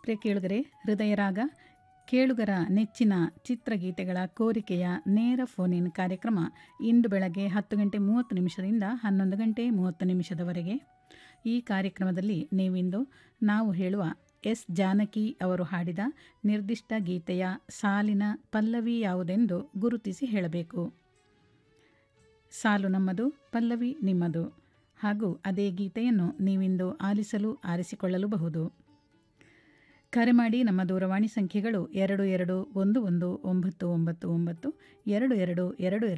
ಪ್ರಿಯ ಕೇಳುಗರೆ ಹೃದಯರಾಗ ಕೇಳುಗರ ನೆಚ್ಚಿನ ಚಿತ್ರಗೀತೆಗಳ ಕೋರಿಕೆಯ ನೇರ ಫೋನ್ ಇನ್ ಕಾರ್ಯಕ್ರಮ ಇಂದು ಬೆಳಗ್ಗೆ ಹತ್ತು ಗಂಟೆ ಮೂವತ್ತು ನಿಮಿಷದಿಂದ ಹನ್ನೊಂದು ಗಂಟೆ ಮೂವತ್ತು ನಿಮಿಷದವರೆಗೆ ಈ ಕಾರ್ಯಕ್ರಮದಲ್ಲಿ ನೀವಿಂದು ನಾವು ಹೇಳುವ ಎಸ್ ಜಾನಕಿ ಅವರು ಹಾಡಿದ ನಿರ್ದಿಷ್ಟ ಗೀತೆಯ ಸಾಲಿನ ಪಲ್ಲವಿ ಯಾವುದೆಂದು ಗುರುತಿಸಿ ಹೇಳಬೇಕು ಸಾಲು ನಮ್ಮದು ಪಲ್ಲವಿ ನಿಮ್ಮದು ಹಾಗೂ ಅದೇ ಗೀತೆಯನ್ನು ನೀವಿಂದು ಆಲಿಸಲು ಆರಿಸಿಕೊಳ್ಳಲೂಬಹುದು ಕರೆ ಮಾಡಿ ನಮ್ಮ ದೂರವಾಣಿ ಸಂಖ್ಯೆಗಳು ಎರಡು ಎರಡು ಒಂದು ಒಂದು ಒಂಬತ್ತು ಒಂಬತ್ತು ಒಂಬತ್ತು ಎರಡು ಎರಡು ಎರಡು ಎರಡು